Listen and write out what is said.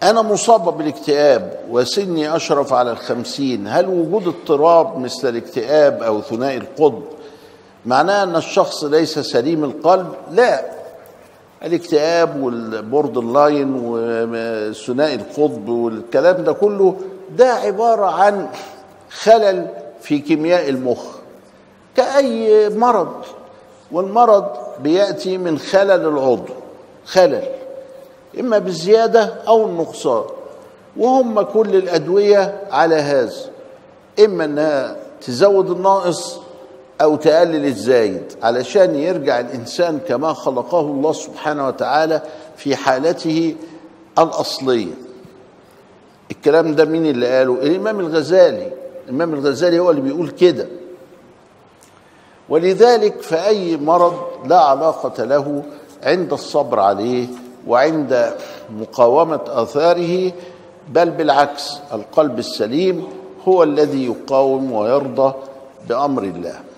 أنا مصاب بالاكتئاب وسني أشرف على الخمسين هل وجود اضطراب مثل الاكتئاب أو ثنائي القطب معناه أن الشخص ليس سليم القلب لا الاكتئاب والبوردر لاين وثنائي القطب والكلام ده كله ده عبارة عن خلل في كيمياء المخ كأي مرض والمرض بيأتي من خلل العضو خلل إما بالزيادة أو النقصان وهم كل الأدوية على هذا إما أنها تزود الناقص أو تقلل الزايد علشان يرجع الإنسان كما خلقه الله سبحانه وتعالى في حالته الأصلية الكلام ده مين اللي قاله الإمام الغزالي الإمام الغزالي هو اللي بيقول كده ولذلك فأي مرض لا علاقة له عند الصبر عليه وعند مقاومة آثاره بل بالعكس القلب السليم هو الذي يقاوم ويرضى بأمر الله